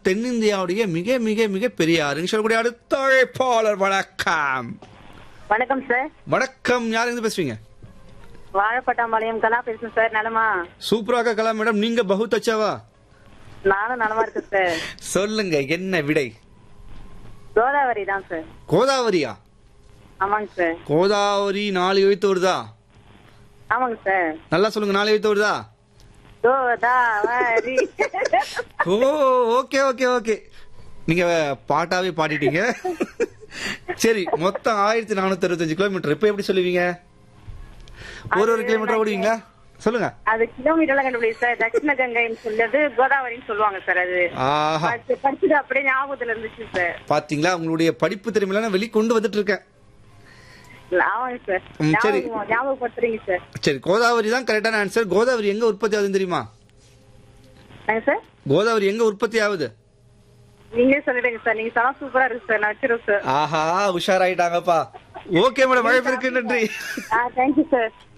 தென்னிந்தியாவுடைய மிக மிக மிக பெரிய ஆறுன்னு சொல்லக்கூடிய அடுத்த அழைப்பாளர் வணக்கம் வணக்கம் சார் வணக்கம் யார் இருந்து பேசுவீங்க வாழைப்பட்டாம்பாளையம் கலா பேசுறேன் சார் நலமா சூப்பராக கலா மேடம் நீங்க பகுத் அச்சாவா நானும் நலமா இருக்கேன் சார் சொல்லுங்க என்ன விடை கோதாவரி தான் சார் கோதாவரியா ஆமாங்க சார் கோதாவரி நாலு எழுத்து வருதா ஆமாங்க சார் நல்லா சொல்லுங்க நாலு எழுத்து வருதா கோதாவரி ஓ ஓகே ஓகே ஓகே நீங்க பாட்டாவே பாடிட்டீங்க சரி மொத்தம் ஆயிரத்தி நானூத்தி அறுபத்தஞ்சு கிலோமீட்டர் இப்ப எப்படி சொல்லுவீங்க ஒரு ஒரு கிலோமீட்டர் ஓடுவீங்களா சொல்லுங்க அது கிலோமீட்டர்ல கண்டுபிடி சார் தட்சிண கங்கைன்னு சொல்றது கோதாவரின்னு சொல்லுவாங்க சார் அது ஆஹா அது படிச்சுட்டு அப்படியே ஞாபகத்துல இருந்துச்சு சார் பாத்தீங்களா உங்களுடைய படிப்பு திறமையில நான் வெளி கொண்டு வந்துட்டு இருக்கேன் ஆமாங்க சார் ம், சரி. ஞாபகம் ஞாபகப்படுத்துறீங்க சார் சரி கோதாவரி தான் கரெக்டான ஆன்சர் கோதாவரி எங்க உற்பத்தி ஆகுதுன்னு தெரியுமா நாங்க சார் கோதாவரி எங்க உற்பத்தி ஆகுது நீங்களே சொல்லிடுங்க சார் நீங்க சொன்னா சூப்பரா இருக்கு சார் நான் வச்சிருவேன் சார் ஆஹா உஷாராயிட்டாங்கப்பா ஓகே மேடம் அழைப்பிற்கு நன்றி ஆ தேங்க்யூ சார்